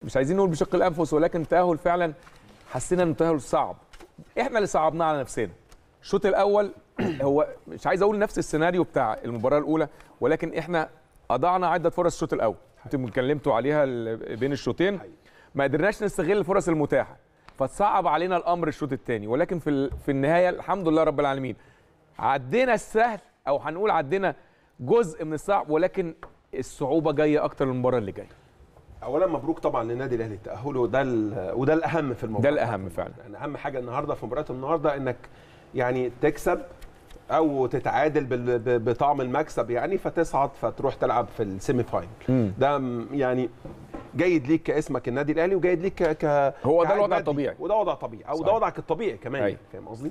مش عايزين نقول بشق الانفس ولكن تاهل فعلا حسينا انه تاهل صعب احنا اللي صعبناه على نفسنا الشوط الاول هو مش عايز اقول نفس السيناريو بتاع المباراه الاولى ولكن احنا اضعنا عده فرص الشوط الاول انتم اتكلمتوا عليها ال- بين الشوطين ما قدرناش نستغل الفرص المتاحه فتصعب علينا الامر الشوط الثاني ولكن في ال- في النهايه الحمد لله رب العالمين عدينا السهل او هنقول عدينا جزء من الصعب ولكن الصعوبه جايه اكتر المباراه اللي جايه اولا مبروك طبعا للنادي الاهلي تاهله وده ال- وده الاهم في الموضوع ده الأهم فعلا. يعني اهم حاجه النهارده في مباراه النهارده انك يعني تكسب او تتعادل بال- ب- بطعم المكسب يعني فتصعد فتروح تلعب في السيمي فاينل ده م- يعني جيد ليك كاسمك النادي الاهلي وجيد ليك ك ك هو ده كعائد الوضع مادي. الطبيعي. وده وضع طبيعي او ده صحيح. وضعك الطبيعي كمان أيوة. فاهم قصدي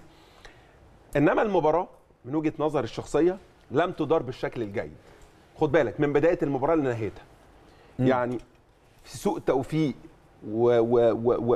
انما المباراه من وجهه نظر الشخصيه لم تدار بالشكل الجيد خد بالك من بدايه المباراه لنهايتها يعني في سوء توفيق و و و و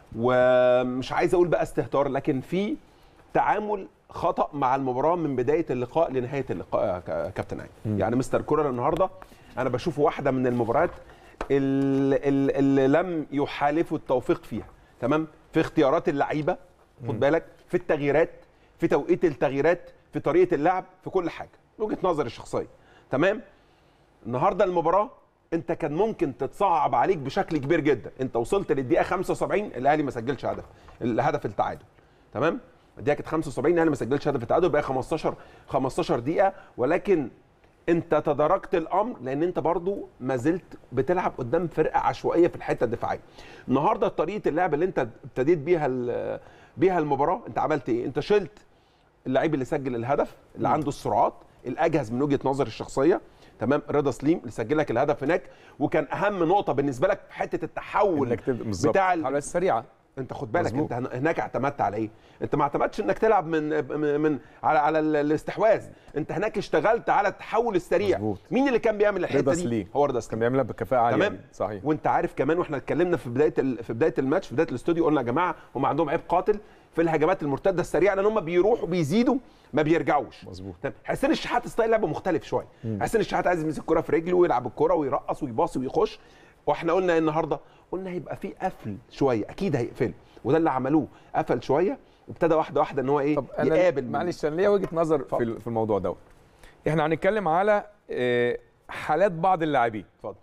ومش عايز اقول بقى استهتار لكن في تعامل خطا مع المباراه من بدايه اللقاء لنهايه اللقاء يا ك- كابتن عين يعني مستر كولر النهارده انا بشوفه واحده من المباريات اللي, اللي لم يحالفه التوفيق فيها تمام في اختيارات اللعيبه خد بالك في التغييرات في توقيت التغييرات في طريقه اللعب في كل حاجه من وجهه نظري الشخصيه تمام النهارده المباراه انت كان ممكن تتصعب عليك بشكل كبير جدا انت وصلت للدقيقه 75 الاهلي ما سجلش هدف الهدف التعادل تمام الدقيقه كانت 75 الاهلي ما سجلش هدف التعادل بقى 15 15 دقيقه ولكن انت تداركت الامر لان انت برضو ما زلت بتلعب قدام فرقه عشوائيه في الحته الدفاعيه النهارده طريقه اللعب اللي انت ابتديت بيها ال- بيها المباراه انت عملت ايه انت شلت اللعيب اللي سجل الهدف اللي عنده السرعات الاجهز من وجهه نظري الشخصيه تمام رضا سليم اللي سجل لك الهدف هناك وكان اهم نقطه بالنسبه لك في حته التحول انك تبدا بالظبط بتاع ال... على السريعه انت خد بالك مظبوط. انت هن- هناك اعتمدت على ايه انت ما اعتمدتش انك تلعب من من, من على على ال- الاستحواذ انت هناك اشتغلت على التحول السريع مظبوط. مين اللي كان بيعمل الحته رضا دي سليم. هو رضا كان سليم بيعملها بكفاءه عاليه تمام جداً. صحيح وانت عارف كمان واحنا اتكلمنا في بدايه ال... في بدايه الماتش في بدايه الاستوديو قلنا يا جماعه هم عندهم عيب قاتل في الهجمات المرتده السريعه لان هم بيروحوا بيزيدوا ما بيرجعوش مظبوط. تمام حسين الشحات ستايل لعبه مختلف شويه حسين الشحات عايز يمسك الكره في رجله ويلعب الكره ويرقص ويباصي ويخش واحنا قلنا ايه النهارده قلنا هيبقى في قفل شويه اكيد هيقفل وده اللي عملوه قفل شويه وابتدى واحده واحده ان هو ايه طب انا يقابل من- معلش انا ليا وجهه نظر في اتفضل. ال- في الموضوع دوت احنا هنتكلم على آه، حالات بعض اللاعبين اتفضل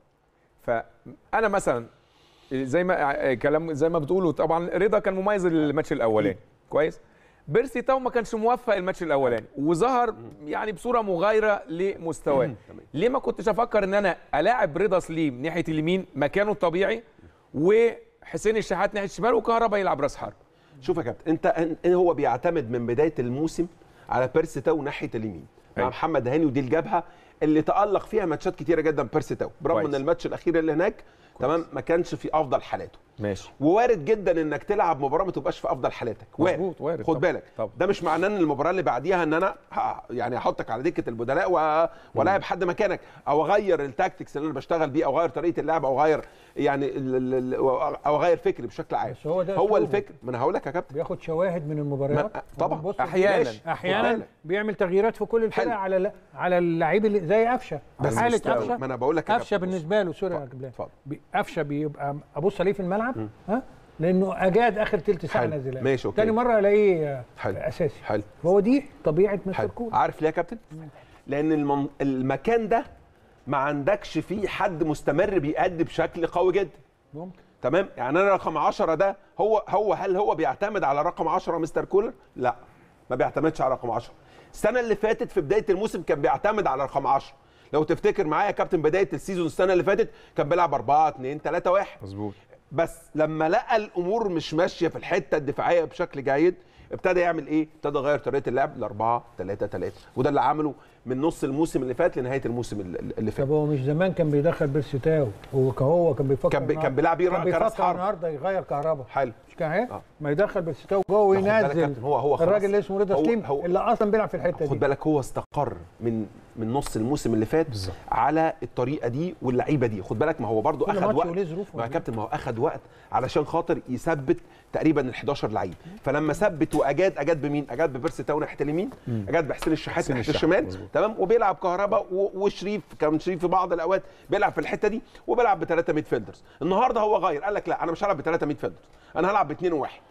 فانا مثلا زي ما آه، كلام زي ما بتقولوا طبعا رضا كان مميز الماتش الاولاني كويس بيرسي تاو ما كانش موفق الماتش الاولاني وظهر يعني بصوره مغايره لمستواه تمام. ليه ما كنتش افكر ان انا الاعب رضا سليم ناحيه اليمين مكانه الطبيعي وحسين الشحات ناحيه الشمال وكهربا يلعب راس حرب شوف يا كابتن انت ان هو بيعتمد من بدايه الموسم على بيرسي تاو ناحيه اليمين مع أيوة. محمد هاني ودي الجبهه اللي تالق فيها ماتشات كتيره جدا بيرسي تاو برغم كويس. ان الماتش الاخير اللي هناك تمام ما كانش في افضل حالاته ماشي ووارد جدا انك تلعب مباراه ما تبقاش في افضل حالاتك مظبوط، وارد خد طبعا. بالك طبعا. ده مش معناه ان المباراه اللي بعديها ان انا ه- يعني احطك على دكه البدلاء و... ولاعب حد مكانك او اغير التاكتكس اللي انا بشتغل بيه او اغير طريقه اللعب او اغير يعني ال... ال... ال... او اغير فكري بشكل عام بس هو ده هو أسلوبه. الفكر ما انا هقول لك يا كابتن بياخد شواهد من المباريات ما- طبعا. وبص- أحياناً. ماشي. خد احيانا بالك. بيعمل تغييرات في كل الفرق حلو. على على اللعيب اللي زي قفشه بس حاله مستوى. قفشه ما انا بقول لك يا قفشه كابتن، بص. بالنسبه له سوري يا اتفضل، كبلان اتفضل. بي- قفشه بيبقى ابص عليه في الملعب ها لانه اجاد اخر تلت ساعه حلو. نازل ماشي، أوكي. تاني مره الاقيه حلو. اساسي حلو فهو دي طبيعه مستر حلو كولر عارف ليه يا كابتن لان المن... المكان ده ما عندكش فيه حد مستمر بيأدي بشكل قوي جدا ممكن تمام يعني انا رقم 10 ده هو هو هل هو بيعتمد على رقم 10 مستر كولر لا ما بيعتمدش على رقم 10 السنه اللي فاتت في بدايه الموسم كان بيعتمد على رقم 10 لو تفتكر معايا يا كابتن بدايه السيزون السنه اللي فاتت كان بيلعب 4 2 3 1 مظبوط بس لما لقى الامور مش ماشيه في الحته الدفاعيه بشكل جيد ابتدى يعمل ايه؟ ابتدى يغير طريقه اللعب ل 4 3 3 وده اللي عمله من نص الموسم اللي فات لنهايه الموسم اللي اللي فات طب هو مش زمان كان بيدخل بيرسي تاو هو كهو كان بيفكر كان بي- النهاردة- كان بيلعب يرا- كان كراس بيفكر حرب. النهارده يغير كهربا حلو مش كان ايه؟ آه. ما يدخل بيرسي تاو جوه ما خد بالك يا وينزل كابتن، هو- هو خلاص. الراجل اللي اسمه رضا هو- سليم هو- اللي اصلا بيلعب في الحته خد دي بالك هو استقر من من نص الموسم اللي فات بالظبط. على الطريقه دي واللعيبه دي خد بالك ما هو برضو كل اخد ماتش وقت وليه ظروفه. ما يا كابتن ما هو اخد وقت علشان خاطر يثبت تقريبا ال 11 لعيب فلما ثبت واجاد اجاد بمين اجاد ببيرسي تاو ناحيه اليمين اجاد بحسين الشحات حسين ناحيه الشحات، الشمال مظبوط. تمام وبيلعب كهرباء و- وشريف كان شريف في بعض الاوقات بيلعب في الحته دي وبيلعب بثلاثه ميد فيلدرز النهارده هو غير قال لك لا انا مش هلعب بثلاثه ميد فيلدرز انا هلعب باثنين وواحد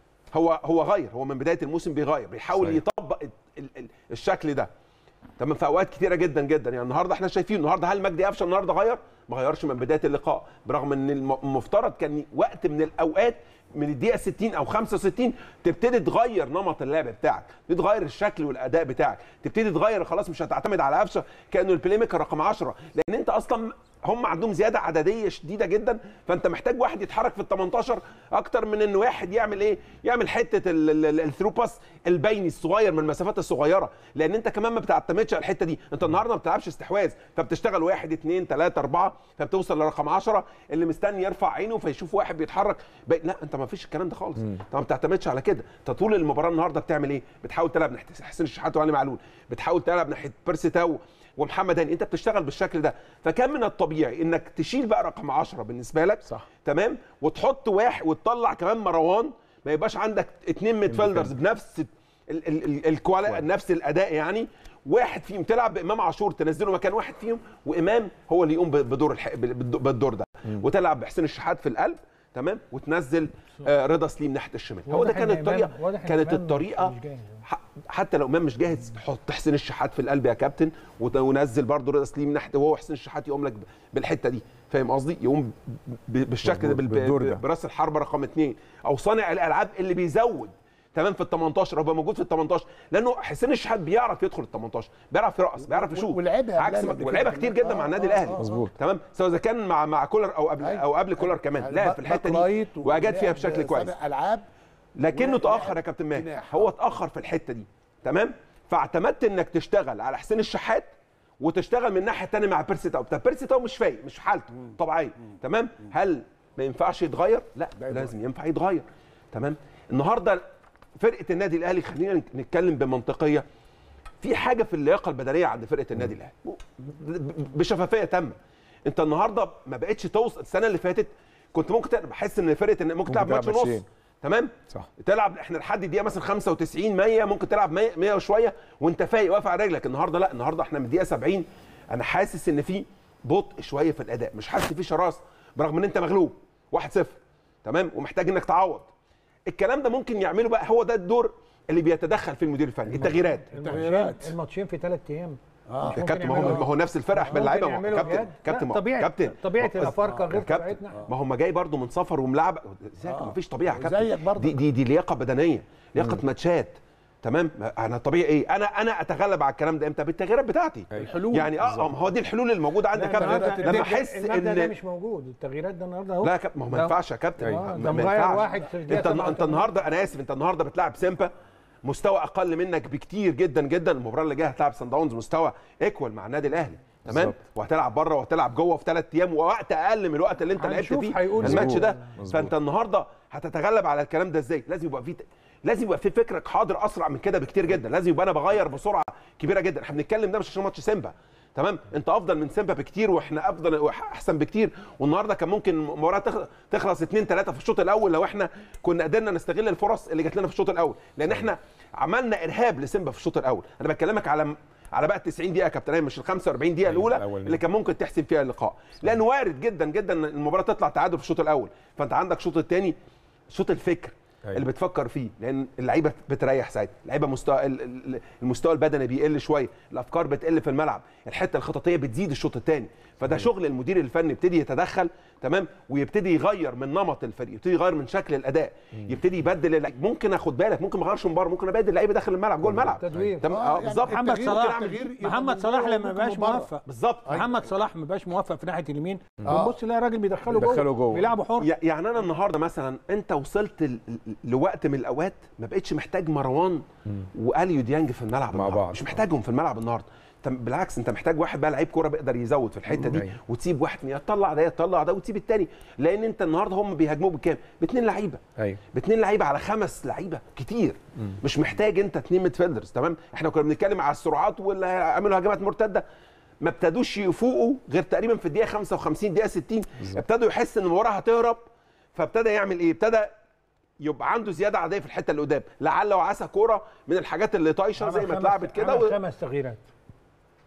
هو هو غير هو من بدايه الموسم بيغير بيحاول صحيح. يطبق ال- ال- ال- الشكل ده تمام في اوقات كتيره جدا جدا يعني النهارده احنا شايفين النهارده هل مجدي قفشه النهارده غير؟ ما غيرش من بدايه اللقاء برغم ان الم- المفترض كان وقت من الاوقات من الدقيقه 60 او 65 تبتدي تغير نمط اللعب بتاعك تبتدي تغير الشكل والاداء بتاعك تبتدي تغير خلاص مش هتعتمد على قفشه كانه البلاي ميكر رقم 10 لان انت اصلا هم عندهم زياده عدديه شديده جدا فانت محتاج واحد يتحرك في ال 18 اكتر من ان واحد يعمل ايه يعمل حته الثرو باس البيني الصغير من المسافات الصغيره لان انت كمان ما بتعتمدش على الحته دي انت النهارده ما بتلعبش استحواذ فبتشتغل واحد اثنين ثلاثه اربعه فبتوصل لرقم 10 اللي مستني يرفع عينه فيشوف واحد بيتحرك بي... لا انت ما فيش الكلام ده خالص انت ما بتعتمدش على كده انت طول المباراه النهارده بتعمل ايه بتحاول تلعب ناحيه حسين الشحات وعلي معلول بتحاول تلعب ناحيه بيرسي تاو ومحمد هاني انت بتشتغل بالشكل ده فكان من الطبيعي انك تشيل بقى رقم 10 بالنسبه لك صح. تمام وتحط واحد وتطلع كمان مروان ما يبقاش عندك اتنين ميدفيلدرز بنفس ال- ال- ال- الكوالا نفس الاداء يعني واحد فيهم تلعب بامام عاشور تنزله مكان واحد فيهم وامام هو اللي يقوم ب- بدور الح... ب- بالدور ده وتلعب بحسين الشحات في القلب تمام وتنزل آه رضا سليم ناحيه الشمال هو ده واضح كانت إن إمام- الطريقه واضح إن كانت إمام الطريقه مش جاهز. ح- حتى لو امام مش جاهز حط حسين الشحات في القلب يا كابتن وت- ونزل برضه رضا سليم ناحيه وهو حسين الشحات يقوم لك ب- بالحته دي فاهم قصدي يقوم ب- بالشكل ده بال- بالدور ده. ب- براس الحربه رقم اثنين او صانع الالعاب اللي بيزود تمام في ال 18 او بيبقى موجود في ال 18 لانه حسين الشحات بيعرف يدخل ال 18 بيعرف يرقص بيعرف يشوط ولعبها عكس قبل ما- كده ولعبها كمان. كتير جدا آه، مع النادي آه، الاهلي آه. مظبوط. تمام سواء اذا كان مع مع كولر او قبل أيوة. او قبل كولر كمان يعني لا في الحته باك رايت دي واجاد فيها ولعب بشكل كويس صانع العاب لكنه ولعب تاخر يا كابتن ماهر جناح. هو اتاخر في الحته دي تمام فاعتمدت انك تشتغل على حسين الشحات وتشتغل من الناحيه الثانيه مع بيرسي تاو طب بيرسي تاو مش فايق مش في حالته طبيعيه تمام هل ما ينفعش يتغير لا لازم ينفع يتغير تمام النهارده فرقه النادي الاهلي خلينا نتكلم بمنطقيه في حاجه في اللياقه البدنيه عند فرقه النادي الاهلي ب- بشفافيه تامه انت النهارده ما بقتش توصل السنه اللي فاتت كنت ممكن تلعب- بحس ان فرقه إن ممكن تلعب تلعب ماتش ونص ماتشين. تمام صح. تلعب احنا لحد الدقيقه مثلا 95 100 ممكن تلعب 100 100 وشويه وانت فايق واقف على رجلك النهارده لا النهارده احنا من الدقيقه 70 انا حاسس ان في بطء شويه في الاداء مش حاسس في شراسه برغم ان انت مغلوب 1-0 تمام ومحتاج انك تعوض الكلام ده ممكن يعمله بقى هو ده الدور اللي بيتدخل في المدير الفني التغييرات التغييرات. الماتشين في ثلاث ايام آه. مش يا ممكن كابتن ما هو يعملوا- ما هو نفس الفرقه احنا ممكن اللعيبه ما هو- يعملوا كابتن بجد. كابتن لا، ما هو- طبيعي كابتن طبيعه ما هو- الافارقه غير كابتن، طبيعتنا ما هو ما جاي برضه من سفر وملعب ازيك آه. ما فيش طبيعه يا كابتن زيك برضه. دي دي دي لياقه بدنيه لياقه ماتشات تمام ما انا طبيعي ايه انا انا اتغلب على الكلام ده امتى بالتغييرات بتاعتي الحلول. يعني اه ما هو دي الحلول الموجوده عندي يا لا، ده- كابتن ده- لما ده- احس المبدأ ده ان مش موجود التغييرات ده النهارده اهو لا يا كابتن ما هو ما ده- ينفعش يا كابتن آه، ما- ده ما مغير ينفعش. واحد في الدقيقة انت انت 87. النهارده انا اسف انت النهارده بتلعب سيمبا مستوى اقل منك بكتير جدا جدا المباراه اللي جايه هتلعب سان داونز مستوى ايكوال مع النادي الاهلي تمام بالظبط. وهتلعب بره وهتلعب جوه في ثلاث ايام ووقت اقل من الوقت اللي انت لعبت هنشوف فيه هيقول الماتش مظبوط. ده مظبوط. فانت النهارده هتتغلب على الكلام ده ازاي لازم يبقى في لازم يبقى في فكرك حاضر اسرع من كده بكتير جدا لازم يبقى انا بغير بسرعه كبيره جدا احنا بنتكلم ده مش عشان ماتش سيمبا تمام انت افضل من سيمبا بكتير واحنا افضل واحسن بكتير والنهارده كان ممكن المباراه تخ- تخلص 2 3 في الشوط الاول لو احنا كنا قدرنا نستغل الفرص اللي جات لنا في الشوط الاول لان احنا عملنا ارهاب لسيمبا في الشوط الاول انا بكلمك على على بقى 90 دقيقه يا كابتن أيمن، مش ال 45 دقيقه أيوة، الاولى الأولانية. اللي كان ممكن تحسم فيها اللقاء لان وارد جدا جدا إن المباراه تطلع تعادل في الشوط الاول فانت عندك الشوط الثاني شوط الفكر أيوة. اللي بتفكر فيه لان اللعيبه بتريح ساعتها اللعيبه مستوى ال- ال- المستوى البدني بيقل شويه الافكار بتقل في الملعب الحته الخططيه بتزيد الشوط الثاني فده شغل المدير الفني يبتدي يتدخل تمام ويبتدي يغير من نمط الفريق يبتدي يغير من شكل الاداء يبتدي يبدل اللعيبة. ممكن اخد بالك ممكن ما اغيرش من بره ممكن ابدل اللعيبه داخل الملعب جوه الملعب تدوير. تمام آه، اه يعني بالظبط محمد ممكن صلاح أعمل- تغيير يبقى محمد من صلاح جوه لما وممكن بقاش من بره. موفق بالظبط محمد صلاح ما بقاش موفق في ناحيه اليمين آه. بص لا راجل بيدخله بيدخله جوه جوه. بيلعبه حر يع- يعني انا النهارده مثلا انت وصلت ل- لوقت من الاوقات ما بقتش محتاج مروان واليو ديانج في الملعب مع النهاردة. بعض. مش محتاجهم في الملعب النهارده انت بالعكس انت محتاج واحد بقى لعيب كوره بيقدر يزود في الحته دي أيوة. وتسيب واحد من تطلع ده تطلع ده وتسيب التاني لان انت النهارده هم بيهاجموك بكام؟ باثنين لعيبه ايوه باثنين لعيبه على خمس لعيبه كتير مش محتاج انت اثنين ميدفيلدرز تمام احنا كنا بنتكلم على السرعات واللي هيعملوا هجمات مرتده ما ابتدوش يفوقوا غير تقريبا في الدقيقه 55 دقيقه 60 ابتدوا يحس ان المباراه هتهرب فابتدى يعمل ايه ابتدى يبقى عنده زياده عاديه في الحته اللي قدام لعل وعسى كوره من الحاجات اللي طايشه زي عمل ما خمس- اتلعبت كده عمل و... خمس تغييرات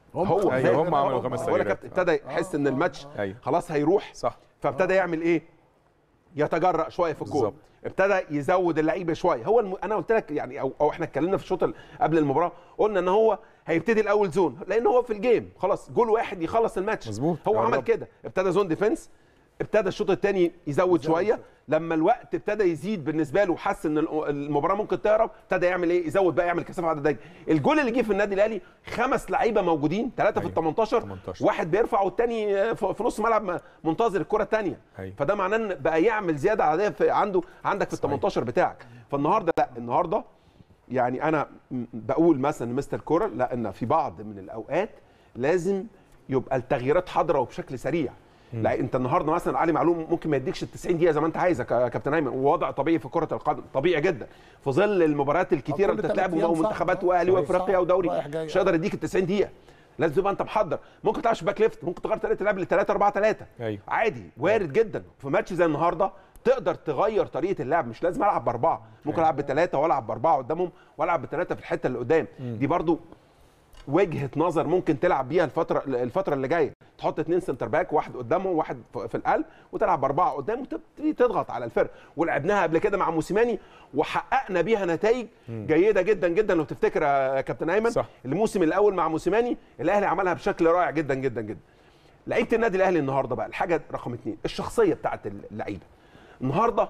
هو أيوة، فاهم. هم عملوا هو- خمس هو لك تغييرات. ابتدى يحس ان الماتش أيوة. خلاص هيروح صح فابتدى يعمل ايه يتجرأ شويه في الكوره بالظبط. ابتدى يزود اللعيبه شويه هو الم... انا قلت لك يعني او, أو احنا اتكلمنا في الشوط ال- قبل المباراه قلنا ان هو هيبتدي الاول زون لان هو في الجيم خلاص جول واحد يخلص الماتش مظبوط. هو يا عمل رب. كده ابتدى زون ديفنس ابتدى الشوط الثاني يزود شويه لما الوقت ابتدى يزيد بالنسبه له وحس ان الم- المباراه ممكن تهرب ابتدى يعمل ايه يزود بقى يعمل كثافه عدديه الجول اللي جه في النادي الاهلي خمس لعيبه موجودين ثلاثه في ال 18 18. واحد بيرفع والتاني في في نص ملعب منتظر الكره الثانيه أيوة. فده معناه ان بقى يعمل زياده عدديه في عنده عندك في ال 18 بتاعك فالنهارده لا النهارده يعني انا م- بقول مثلا مستر كوره لا ان في بعض من الاوقات لازم يبقى التغييرات حاضره وبشكل سريع لا انت النهارده مثلا علي معلوم ممكن ما يديكش ال 90 دقيقه زي ما انت عايز يا كا- كابتن ايمن ووضع طبيعي في كره القدم طبيعي جدا في ظل المباريات الكتيره كل اللي تلات بتتلعب أيام صعب. ومنتخبات آه، واهلي صحيح، وافريقيا صح. ودوري رايح جاي. مش هيقدر يديك ال 90 دقيقه لازم تبقى انت محضر ممكن تلعبش باك ليفت ممكن تغير طريقه اللعب ل 3 4 3 أيوة. عادي وارد جدا في ماتش زي النهارده تقدر تغير طريقه اللعب مش لازم العب باربعه ممكن العب بثلاثه والعب باربعه قدامهم والعب بثلاثه في الحته اللي قدام دي برضو وجهه نظر ممكن تلعب بيها الفتره الفتره اللي جايه تحط اثنين سنتر باك واحد قدامهم واحد ف- في القلب وتلعب باربعه قدام وتبتدي تضغط على الفرق ولعبناها قبل كده مع موسيماني وحققنا بيها نتائج جيده جدا جدا لو تفتكر يا كابتن ايمن صح. الموسم الاول مع موسيماني الاهلي عملها بشكل رائع جدا جدا جدا لعيبه النادي الاهلي النهارده بقى الحاجه رقم اثنين الشخصيه بتاعت اللعيبه النهارده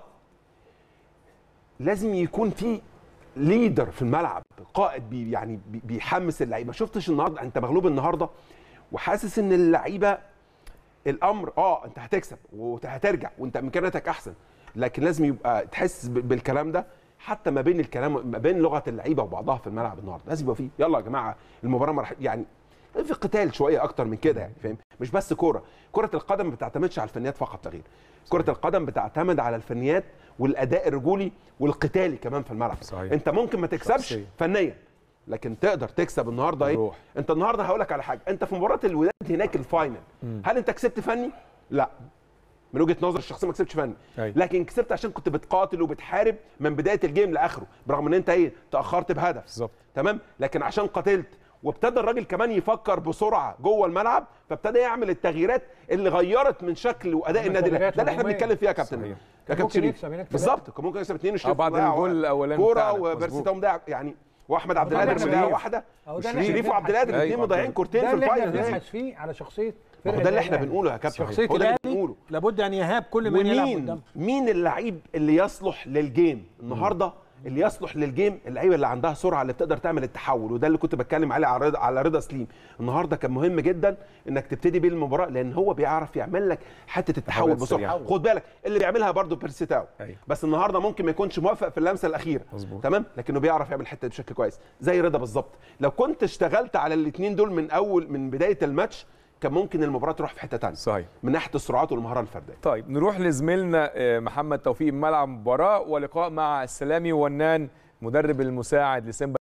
لازم يكون في ليدر في الملعب قائد بي يعني بي- بيحمس اللعيبه ما شفتش النهارده انت مغلوب النهارده وحاسس ان اللعيبه الامر اه انت هتكسب وهترجع وانت امكانياتك احسن لكن لازم يبقى تحس ب- بالكلام ده حتى ما بين الكلام ما بين لغه اللعيبه وبعضها في الملعب النهارده لازم يبقى فيه يلا يا جماعه المباراه مرح... يعني في قتال شويه اكتر من كده يعني فاهم مش بس كوره كره القدم ما بتعتمدش على الفنيات فقط لا غير كره القدم بتعتمد على الفنيات والاداء الرجولي والقتالي كمان في الملعب صحيح. انت ممكن ما تكسبش شخصية. فنيا لكن تقدر تكسب النهارده ايه الروح. انت النهارده هقول لك على حاجه انت في مباراه الوداد هناك الفاينل هل انت كسبت فني لا من وجهه نظر الشخصيه ما كسبتش فني أيوة. لكن كسبت عشان كنت بتقاتل وبتحارب من بدايه الجيم لاخره برغم ان انت ايه تاخرت بهدف بالظبط. تمام لكن عشان قاتلت وابتدى الراجل كمان يفكر بسرعه جوه الملعب فابتدى يعمل التغييرات اللي غيرت من شكل واداء النادي الاهلي تغييرات ده اللي احنا هجومية. بنتكلم فيها يا كابتن صحيح. يا كان كابتن ممكن شريف يكسب هناك بالظبط كان ممكن يكسب اثنين آه، بعد الجول الأولاني كوره بتاعنا. وبيرسي مظبوط. تاوم ضيع يعني واحمد عبد ده اللي القادر احنا مضيع بنقول. واحده أهو ده اللي وشريف احنا وعبد القادر بنبحث الاثنين أيوة. مضيعين كورتين ده في اللي احنا الفاينل بنبحث فيه على شخصيه ما هو فرقة ده اللي احنا الأهلي. بنقوله يا كابتن شخصيه هو ده اللي الاهلي بنقوله لابد ان يهاب كل من يلعب ومين قدام مين اللعيب اللي يصلح للجيم النهارده اللي يصلح للجيم اللعيبه اللي عندها سرعه اللي بتقدر تعمل التحول وده اللي كنت بتكلم عليه على رضا على رضا سليم النهارده كان مهم جدا انك تبتدي بيه المباراه لان هو بيعرف يعمل لك حته التحول تحولات بسرعه سريعة. خد بالك اللي بيعملها برده بيرسيتاو أيوة. بس النهارده ممكن ما يكونش موافق في اللمسه الاخيره مظبوط. تمام لكنه بيعرف يعمل الحته دي بشكل كويس زي رضا بالظبط لو كنت اشتغلت على الاثنين دول من اول من بدايه الماتش كان ممكن المباراه تروح في حته ثانيه صحيح من ناحيه السرعات والمهاره الفرديه طيب نروح لزميلنا آه، محمد توفيق ملعب مباراة ولقاء مع السلامي ونان مدرب المساعد لسيمبا